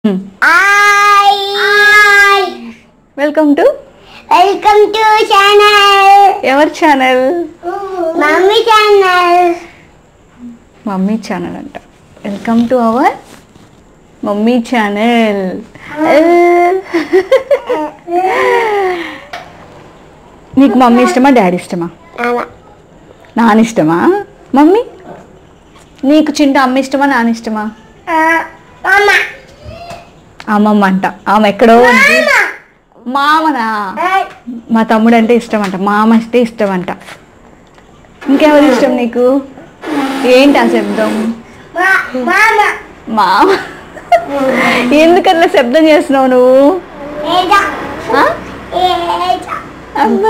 Hi welcome to welcome to channel our channel mummy channel mummy channel అంట welcome to our mummy channel నీకు mummy ఇష్టమా daddy ఇష్టమా నాన్న ఇష్టమా mummy నీకు చింట అమ్మ ఇష్టమా నాన్న ఇష్టమా మమ్మ అమ్మమ్మ అంట ఆమె ఎక్కడో ఉంది మామనా మా తమ్ముడు అంటే ఇష్టం అంట మామ అంటే ఇష్టం అంట ఇంకెవరు ఇష్టం నీకు ఏంటి ఆ శబ్దం మామ మామ ఎందుకట్లా శబ్దం చేస్తున్నావు నువ్వు ఏదా ఆ? ఏదా అమ్మా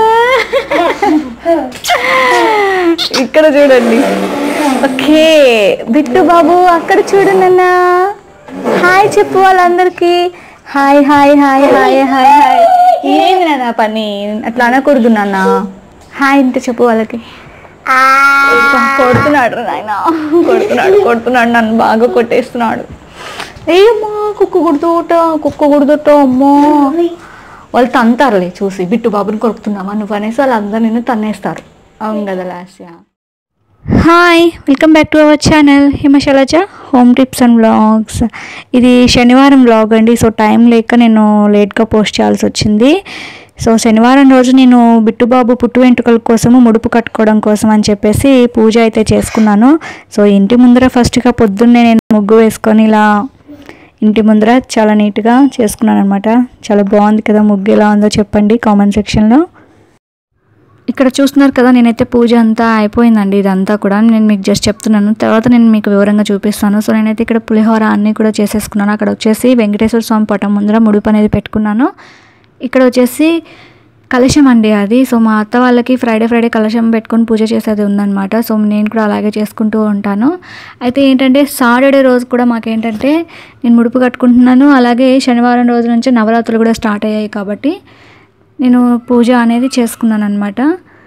ఇక్కడ చూడండి ఓకే బిట్టు బాబు అక్కడ చూడండి అన్న హాయ్ చెప్పు వాళ్ళందరికీ hi hi hi hi hi hi ఏంది నాన్న పని అట్లా అనకూడదు నాన్న హాయ్ అంటే చెప్పు వాళ్ళకి కొడుతున్నాడు రా నాయన కొడుతున్నాడు కొడుతున్నాడు నన్ను బాగా కొట్టేస్తున్నాడు ఏమ్మా కుక్క కుడుతూట కుక్క కుడుతూట అమ్మో వాళ్ళు తంతారులే చూసి బిట్టు బాబుని కొరుకుతున్నామా నువ్వు అనేసి వాళ్ళందరూ నిన్ను తన్నేస్తారు అవును కదా last hi welcome back to our channel Himashailaja home tips and vlogs ఇది శనివారం వ్లాగ్ అండి సో టైం లేక నేను లేట్గా పోస్ట్ చేయాల్సి వచ్చింది సో శనివారం రోజు నేను బిట్టుబాబు పుట్టు వెంట్రుకల కోసము ముడుపు కట్టుకోవడం కోసం అని చెప్పేసి పూజ అయితే చేసుకున్నాను సో ఇంటి ముందర ఫస్ట్గా పొద్దున్నే నేను ముగ్గు వేసుకొని ఇలా ఇంటి ముందర చాలా నీట్గా చేసుకున్నాను అనమాట చాలా బాగుంది కదా ముగ్గు ఎలా ఉందో చెప్పండి కామెంట్ సెక్షన్లో ఇక్కడ చూస్తున్నారు కదా నేనైతే పూజ అంతా అయిపోయిందండి ఇదంతా కూడా నేను మీకు జస్ట్ చెప్తున్నాను తర్వాత నేను మీకు వివరంగా చూపిస్తాను సో నేనైతే ఇక్కడ పులిహోర అన్నీ కూడా చేసేసుకున్నాను అక్కడ వచ్చేసి వెంకటేశ్వర స్వామి పటం ముందర ముడుపు అనేది పెట్టుకున్నాను ఇక్కడ వచ్చేసి కలశం అండి అది సో మా అత్త వాళ్ళకి ఫ్రైడే ఫ్రైడే కలశం పెట్టుకొని పూజ చేసేది ఉందన్నమాట సో నేను కూడా అలాగే చేసుకుంటూ ఉంటాను అయితే ఏంటంటే సాటర్డే రోజు కూడా మాకేంటంటే నేను ముడుపు కట్టుకుంటున్నాను అలాగే శనివారం రోజు నుంచి నవరాత్రులు కూడా స్టార్ట్ అయ్యాయి కాబట్టి నేను పూజ అనేది చేసుకున్నాను అనమాట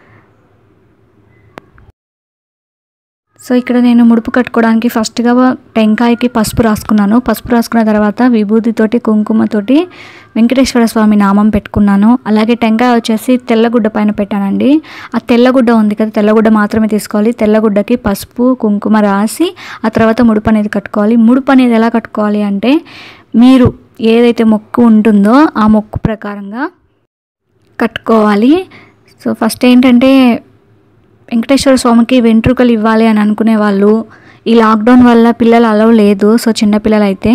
సో ఇక్కడ నేను ముడుపు కట్టుకోవడానికి ఫస్ట్గా టెంకాయకి పసుపు రాసుకున్నాను పసుపు రాసుకున్న తర్వాత విభూతితోటి కుంకుమతోటి వెంకటేశ్వర స్వామి నామం పెట్టుకున్నాను అలాగే టెంకాయ వచ్చేసి తెల్లగుడ్డ పైన పెట్టానండి ఆ తెల్లగుడ్డ ఉంది కదా తెల్లగుడ్డ మాత్రమే తీసుకోవాలి తెల్లగుడ్డకి పసుపు కుంకుమ రాసి ఆ తర్వాత ముడుపు అనేది కట్టుకోవాలి ముడుపు అనేది ఎలా కట్టుకోవాలి అంటే మీరు ఏదైతే మొక్కు ఉంటుందో ఆ మొక్కు ప్రకారంగా కట్టుకోవాలి సో ఫస్ట్ ఏంటంటే వెంకటేశ్వర స్వామికి వెంట్రుకలు ఇవ్వాలి అని అనుకునే వాళ్ళు ఈ లాక్డౌన్ వల్ల పిల్లలు అలవ్ లేదు సో చిన్న పిల్లలు అయితే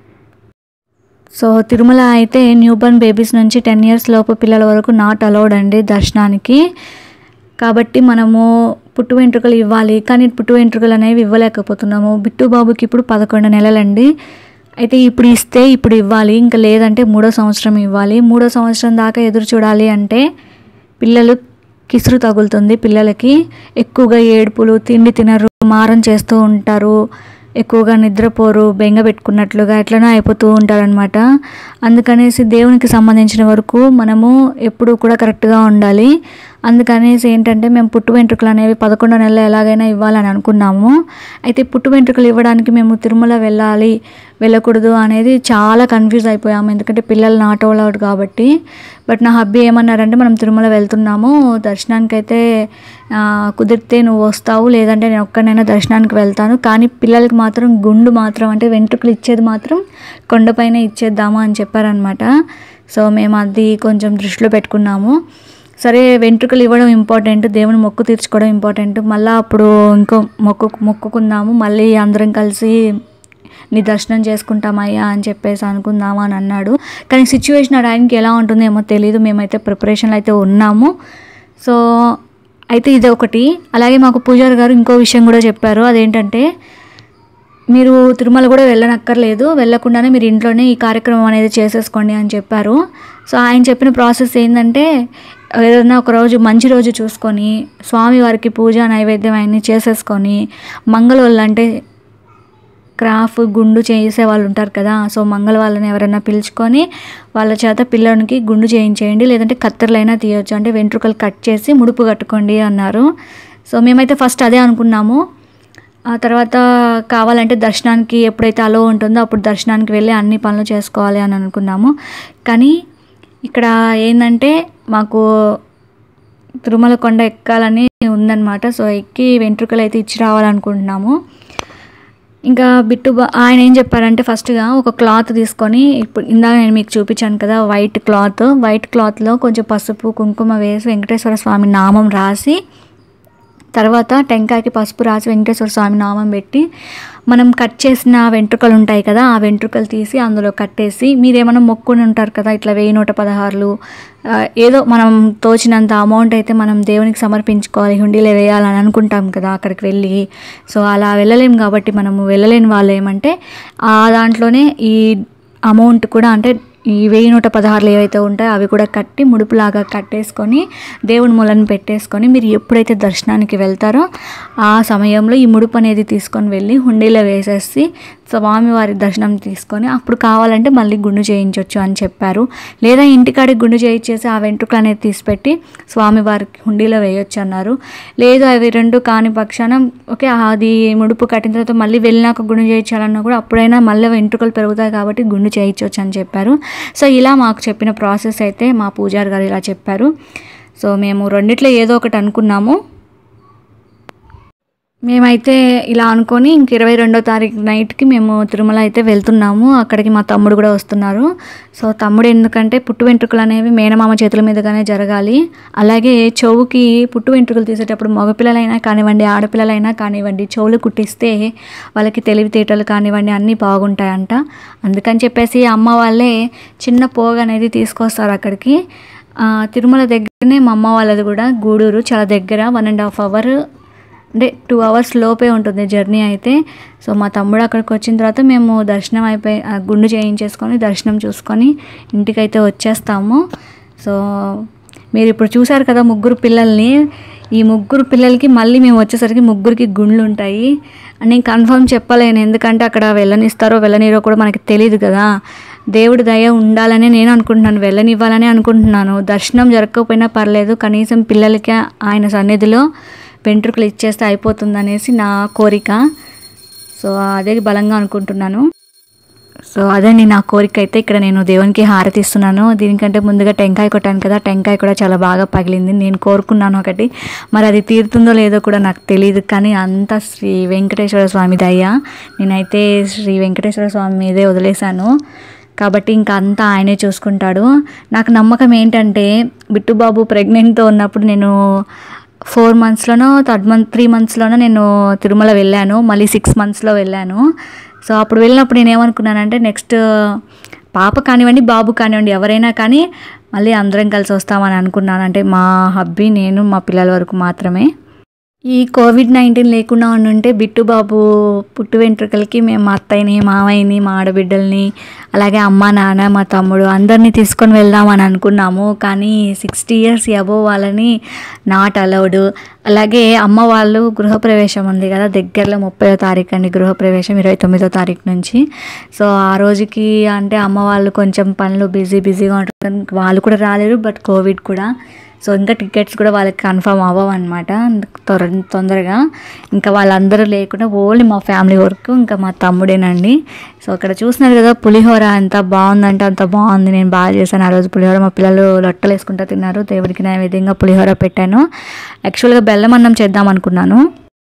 సో తిరుమల అయితే న్యూ బర్న్ బేబీస్ నుంచి టెన్ ఇయర్స్ లోపు పిల్లల వరకు నాట్ అలౌడ్ అండి దర్శనానికి కాబట్టి మనము పుట్టు వెంట్రుకలు ఇవ్వాలి కానీ పుట్టు వెంట్రుకలు అనేవి ఇవ్వలేకపోతున్నాము బిట్టు బాబుకి ఇప్పుడు పదకొండు నెలలండి అయితే ఇప్పుడు ఇస్తే ఇప్పుడు ఇవ్వాలి ఇంకా లేదంటే మూడో సంవత్సరం ఇవ్వాలి మూడో సంవత్సరం దాకా ఎదురు చూడాలి అంటే పిల్లలు కిసురు తగులుతుంది పిల్లలకి ఎక్కువగా ఏడుపులు తిండి తినరు మారం చేస్తూ ఉంటారు ఎక్కువగా నిద్రపోరు బెంగ పెట్టుకున్నట్లుగా ఎట్లనో అయిపోతూ ఉంటారనమాట అందుకనేసి దేవునికి సంబంధించిన వరకు మనము ఎప్పుడూ కూడా కరెక్ట్గా ఉండాలి అందుకనేసి ఏంటంటే మేము పుట్టు వెంట్రుకలు అనేవి పదకొండో నెలలు ఎలాగైనా ఇవ్వాలని అనుకున్నాము అయితే పుట్టు వెంట్రుకలు ఇవ్వడానికి మేము తిరుమల వెళ్ళాలి వెళ్ళకూడదు అనేది చాలా కన్ఫ్యూజ్ అయిపోయాము ఎందుకంటే పిల్లలు నాట్ అవుట్ కాబట్టి బట్ నా హబ్బీ ఏమన్నారంటే మనం తిరుమల వెళ్తున్నాము దర్శనానికి అయితే ఆ, కుదిరితే నువ్వు వస్తావు లేదంటే నేను ఒక్కనైనా దర్శనానికి వెళ్తాను కానీ పిల్లలకి మాత్రం గుండు మాత్రం అంటే వెంట్రుకలు ఇచ్చేది మాత్రం కొండపైన ఇచ్చేద్దాము అని చెప్పారనమాట సో మేము అది కొంచెం దృష్టిలో పెట్టుకున్నాము సరే వెంట్రుకలు ఇవ్వడం ఇంపార్టెంట్ దేవుని మొక్కు తీర్చుకోవడం ఇంపార్టెంట్ మళ్ళీ అప్పుడు ఇంకో మొక్కు మొక్కుకుందాము మళ్ళీ అందరం కలిసి నీ దర్శనం చేసుకుంటామయ్యా అని చెప్పేసి అనుకుందామా అని అన్నాడు కానీ సిచ్యువేషన్ ఆ టైంకి ఎలా ఉంటుందో ఏమో తెలియదు మేమైతే ప్రిపరేషన్లో అయితే ఉన్నాము సో అయితే ఇది ఒకటి అలాగే మాకు పూజారి గారు ఇంకో విషయం కూడా చెప్పారు అదేంటంటే మీరు తిరుమల కూడా వెళ్ళనక్కర్లేదు వెళ్ళకుండానే మీరు ఇంట్లోనే ఈ కార్యక్రమం అనేది చేసేసుకోండి అని చెప్పారు సో ఆయన చెప్పిన ప్రాసెస్ ఏంటంటే ఏదైనా ఒక రోజు మంచి రోజు చూసుకొని స్వామివారికి పూజ నైవేద్యం అవన్నీ చేసేసుకొని మంగళవాళ్ళు అంటే క్రాఫ్ గుండు చేసే వాళ్ళు ఉంటారు కదా సో మంగళ వాళ్ళని ఎవరైనా పిలుచుకొని వాళ్ళ చేత పిల్లనికి గుండు చేయించేయండి లేదంటే కత్తెరలైనా తీయొచ్చు అంటే వెంట్రుకలు కట్ చేసి ముడుపు కట్టుకోండి అన్నారు సో మేమైతే ఫస్ట్ అదే అనుకున్నాము ఆ తర్వాత కావాలంటే దర్శనానికి ఎప్పుడైతే అలో ఉంటుందో అప్పుడు దర్శనానికి వెళ్ళి అన్ని పనులు చేసుకోవాలి అని అనుకున్నాము కానీ ఇక్కడ ఏంటంటే మాకు తిరుమల కొండ ఎక్కాలని ఉందన్నమాట సో ఎక్కి వెంట్రుకలు అయితే ఇచ్చి రావాలనుకుంటున్నాము ఇంకా బిట్టు బా- ఆయన ఏం చెప్పారంటే ఫస్ట్గా ఒక క్లాత్ తీసుకొని ఇప్పుడు ఇందాక నేను మీకు చూపించాను కదా వైట్ క్లాత్ వైట్ క్లాత్లో కొంచెం పసుపు కుంకుమ వేసి వెంకటేశ్వర స్వామి నామం రాసి తర్వాత టెంకాయకి పసుపు రాసి వెంకటేశ్వర స్వామి నామం పెట్టి మనం కట్ చేసిన వెంట్రుకలు ఉంటాయి కదా ఆ వెంట్రుకలు తీసి అందులో కట్టేసి మీరేమైనా మొక్కుని ఉంటారు కదా ఇట్లా వెయ్యి నూట పదహారులు ఆ, ఏదో మనం తోచినంత అమౌంట్ అయితే మనం దేవునికి సమర్పించుకోవాలి హుండీలో వేయాలని అనుకుంటాం కదా అక్కడికి వెళ్ళి సో అలా వెళ్ళలేం కాబట్టి మనము వెళ్ళలేని వాళ్ళు ఏమంటే ఆ దాంట్లోనే ఈ అమౌంట్ కూడా అంటే ఈ వెయ్యి నూట పదహారులు ఏవైతే ఉంటాయో అవి కూడా కట్టి ముడుపులాగా కట్టేసుకొని దేవుని మూలను పెట్టేసుకొని మీరు ఎప్పుడైతే దర్శనానికి వెళ్తారో ఆ సమయంలో ఈ ముడుపు అనేది తీసుకొని వెళ్ళి హుండీలో వేసేసి స్వామివారి దర్శనం తీసుకొని అప్పుడు కావాలంటే మళ్ళీ గుండు చేయించవచ్చు అని చెప్పారు లేదా ఇంటికాడికి గుండు చేయించేసి ఆ వెంట్రుకలు అనేది తీసిపెట్టి స్వామివారికి హుండీలో వేయొచ్చు అన్నారు లేదు అవి రెండు కాని పక్షాన ఓకే అది ముడుపు కట్టిన తర్వాత మళ్ళీ వెళ్ళినాక గుండు చేయించాలన్నా కూడా అప్పుడైనా మళ్ళీ వెంట్రుకలు పెరుగుతాయి కాబట్టి గుండు చేయించవచ్చు అని చెప్పారు సో ఇలా మాకు చెప్పిన ప్రాసెస్ అయితే మా పూజారి గారు ఇలా చెప్పారు సో మేము రెండిట్లో ఏదో ఒకటి అనుకున్నాము మేమైతే ఇలా అనుకొని ఇంక ఇరవై రెండో తారీఖు నైట్కి మేము తిరుమల అయితే వెళ్తున్నాము అక్కడికి మా తమ్ముడు కూడా వస్తున్నారు సో తమ్ముడు ఎందుకంటే పుట్టు వెంట్రుకలు అనేవి మేనమామ చేతుల మీదుగానే జరగాలి అలాగే చెవుకి పుట్టు వెంట్రుకలు తీసేటప్పుడు మగపిల్లలైనా కానివ్వండి ఆడపిల్లలైనా కానివ్వండి చెవులు కుట్టిస్తే వాళ్ళకి తెలివితేటలు కానివ్వండి అన్నీ బాగుంటాయంట అందుకని చెప్పేసి అమ్మ వాళ్ళే చిన్న పోగ అనేది తీసుకొస్తారు అక్కడికి ఆ, తిరుమల దగ్గరనే మా అమ్మ వాళ్ళది కూడా గూడూరు చాలా దగ్గర వన్ అండ్ హాఫ్ అవర్ అంటే టూ అవర్స్ లోపే ఉంటుంది జర్నీ అయితే సో మా తమ్ముడు అక్కడికి వచ్చిన తర్వాత మేము దర్శనం అయిపోయి ఆ గుండు చేయించేసుకొని దర్శనం చూసుకొని ఇంటికైతే వచ్చేస్తాము సో మీరు ఇప్పుడు చూసారు కదా ముగ్గురు పిల్లల్ని ఈ ముగ్గురు పిల్లలకి మళ్ళీ మేము వచ్చేసరికి ముగ్గురికి గుండ్లు ఉంటాయి నేను కన్ఫర్మ్ చెప్పలేను ఎందుకంటే అక్కడ వెళ్ళనిస్తారో వెళ్ళనిరో కూడా మనకి తెలియదు కదా దేవుడి దయ ఉండాలని నేను అనుకుంటున్నాను వెళ్ళనివ్వాలని అనుకుంటున్నాను దర్శనం జరగకపోయినా పర్లేదు కనీసం పిల్లలకి ఆయన సన్నిధిలో వెంట్రుకలు ఇచ్చేస్తే అయిపోతుందనేసి నా కోరిక సో అదే బలంగా అనుకుంటున్నాను సో అదండి నా కోరిక అయితే ఇక్కడ నేను దేవునికి హారతి ఇస్తున్నాను దీనికంటే ముందుగా టెంకాయ కొట్టాను కదా టెంకాయ కూడా చాలా బాగా పగిలింది నేను కోరుకున్నాను ఒకటి మరి అది తీరుతుందో లేదో కూడా నాకు తెలియదు కానీ అంత శ్రీ వెంకటేశ్వర స్వామి దయ నేనైతే శ్రీ వెంకటేశ్వర స్వామి మీదే వదిలేశాను కాబట్టి ఇంకా అంతా ఆయనే చూసుకుంటాడు నాకు నమ్మకం ఏంటంటే బిట్టుబాబు ప్రెగ్నెంట్తో ఉన్నప్పుడు నేను ఫోర్ మంత్స్లోనో థర్డ్ మంత్ త్రీ మంత్స్లోనో నేను తిరుమల వెళ్ళాను మళ్ళీ సిక్స్ మంత్స్లో వెళ్ళాను సో అప్పుడు వెళ్ళినప్పుడు నేను ఏమనుకున్నానంటే నెక్స్ట్ పాప కానివ్వండి బాబు కానివ్వండి ఎవరైనా కానీ మళ్ళీ అందరం కలిసి వస్తామని అనుకున్నాను అంటే మా హబ్బీ నేను మా పిల్లల వరకు మాత్రమే ఈ కోవిడ్ నైన్టీన్ లేకుండా ఉండుంటే బిట్టు బాబు పుట్టు వెంట్రుకలకి మేము మా అత్తయ్యని మామయ్యని మా ఆడబిడ్డల్ని అలాగే అమ్మ నాన్న మా తమ్ముడు అందరినీ తీసుకొని వెళ్దామని అనుకున్నాము కానీ సిక్స్టీ ఇయర్స్ అబోవ్ వాళ్ళని నాట్ అలౌడ్ అలాగే అమ్మ వాళ్ళు గృహప్రవేశం ఉంది కదా దగ్గరలో ముప్పై తారీఖు అండి గృహప్రవేశం ఇరవై తొమ్మిదో తారీఖు నుంచి సో ఆ రోజుకి అంటే అమ్మ వాళ్ళు కొంచెం పనులు బిజీ బిజీగా ఉంటారు వాళ్ళు కూడా రాలేరు బట్ కోవిడ్ కూడా సో ఇంకా టికెట్స్ కూడా వాళ్ళకి కన్ఫర్మ్ అవ్వవు అనమాట త్వర తొందరగా ఇంకా వాళ్ళందరూ లేకుండా ఓన్లీ మా ఫ్యామిలీ వరకు ఇంకా మా తమ్ముడేనండి సో అక్కడ చూస్తున్నారు కదా పులిహోర ఎంత బాగుందంటే అంత బాగుంది నేను బాగా చేశాను ఆ రోజు పులిహోర మా పిల్లలు లొట్టలు వేసుకుంటూ తిన్నారు దేవుడికి నైవేద్యంగా పులిహోర పెట్టాను యాక్చువల్గా బెల్లం అన్నం చేద్దాం అనుకున్నాను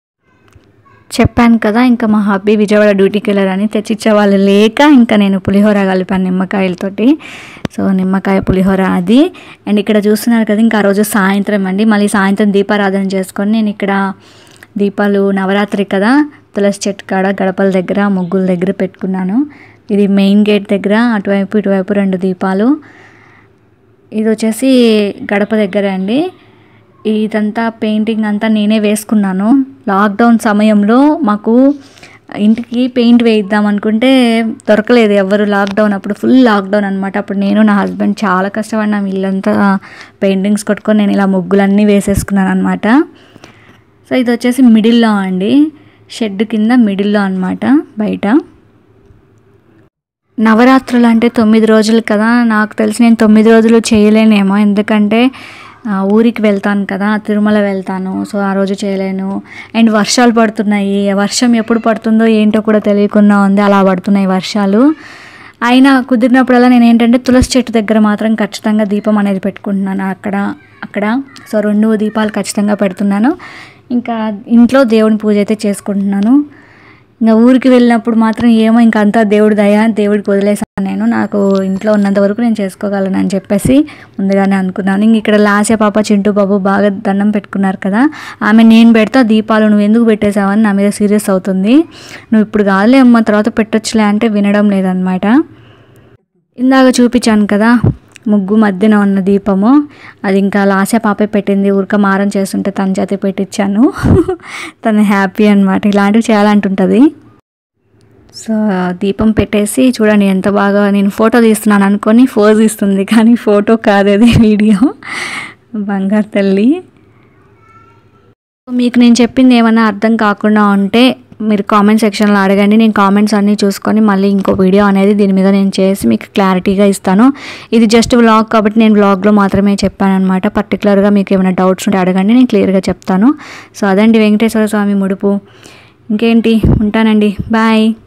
చెప్పాను కదా ఇంకా మా హబ్బీ విజయవాడ డ్యూటీకి వెళ్ళారని తెచ్చిచ్చే వాళ్ళు లేక ఇంకా నేను పులిహోర కలిపాను నిమ్మకాయలతోటి సో నిమ్మకాయ పులిహోర అది అండ్ ఇక్కడ చూస్తున్నారు కదా ఇంకా ఆ రోజు సాయంత్రం అండి మళ్ళీ సాయంత్రం దీపారాధన చేసుకొని నేను ఇక్కడ దీపాలు నవరాత్రి కదా తులసి చెట్టు కాడ గడపల దగ్గర ముగ్గుల దగ్గర పెట్టుకున్నాను ఇది మెయిన్ గేట్ దగ్గర అటువైపు ఇటువైపు రెండు దీపాలు ఇది వచ్చేసి గడప దగ్గర అండి ఇదంతా పెయింటింగ్ అంతా నేనే వేసుకున్నాను లాక్డౌన్ సమయంలో మాకు ఇంటికి పెయింట్ వేయిద్దాం అనుకుంటే దొరకలేదు ఎవరు లాక్డౌన్ అప్పుడు ఫుల్ లాక్డౌన్ అనమాట అప్పుడు నేను నా హస్బెండ్ చాలా కష్టపడినాం ఇల్లంతా పెయింటింగ్స్ కొట్టుకొని నేను ఇలా ముగ్గులన్నీ వేసేసుకున్నాను అనమాట సో ఇది వచ్చేసి మిడిల్లో అండి షెడ్ కింద మిడిల్లో అనమాట బయట నవరాత్రులు అంటే తొమ్మిది రోజులు కదా నాకు తెలిసి నేను తొమ్మిది రోజులు చేయలేనేమో ఎందుకంటే ఆ, ఊరికి వెళ్తాను కదా తిరుమల వెళ్తాను సో ఆ రోజు చేయలేను అండ్ వర్షాలు పడుతున్నాయి వర్షం ఎప్పుడు పడుతుందో ఏంటో కూడా తెలియకుండా ఉంది అలా పడుతున్నాయి వర్షాలు అయినా కుదిరినప్పుడల్లా నేను ఏంటంటే తులసి చెట్టు దగ్గర మాత్రం ఖచ్చితంగా దీపం అనేది పెట్టుకుంటున్నాను అక్కడ అక్కడ సో రెండు దీపాలు ఖచ్చితంగా పెడుతున్నాను ఇంకా ఇంట్లో దేవుని పూజ అయితే చేసుకుంటున్నాను ఇంకా ఊరికి వెళ్ళినప్పుడు మాత్రం ఏమో ఇంకా అంతా దేవుడి దయ దేవుడికి వదిలేసాను నేను నాకు ఇంట్లో ఉన్నంత వరకు నేను చేసుకోగలను అని చెప్పేసి ముందుగానే అనుకున్నాను ఇంక ఇక్కడ లాసే పాప చింటూ బాబు బాగా దండం పెట్టుకున్నారు కదా ఆమె నేను పెడతా దీపాలు నువ్వు ఎందుకు పెట్టేశావని నా మీద సీరియస్ అవుతుంది నువ్వు ఇప్పుడు కాదులే అమ్మ తర్వాత పెట్టొచ్చులే అంటే వినడం లేదనమాట ఇందాక చూపించాను కదా ముగ్గు మధ్యన ఉన్న దీపము అది ఇంకా లాసే పాపే పెట్టింది ఉరక మారం చేస్తుంటే తన చేత పెట్టించాను తను హ్యాపీ అనమాట ఇలాంటివి చేయాలంటుంటుంది సో దీపం పెట్టేసి చూడండి ఎంత బాగా నేను ఫోటో తీస్తున్నాను అనుకొని ఫోజ్ ఇస్తుంది కానీ ఫోటో కాదు అది వీడియో బంగారు తల్లి మీకు నేను చెప్పింది ఏమైనా అర్థం కాకుండా ఉంటే మీరు కామెంట్ సెక్షన్లో అడగండి నేను కామెంట్స్ అన్నీ చూసుకొని మళ్ళీ ఇంకో వీడియో అనేది దీని మీద నేను చేసి మీకు క్లారిటీగా ఇస్తాను ఇది జస్ట్ వ్లాగ్ కాబట్టి నేను వ్లాగ్లో మాత్రమే చెప్పాను అనమాట పర్టికులర్గా మీకు ఏమైనా డౌట్స్ ఉంటే అడగండి నేను క్లియర్గా చెప్తాను సో అదండి వెంకటేశ్వర స్వామి ముడుపు ఇంకేంటి ఉంటానండి బాయ్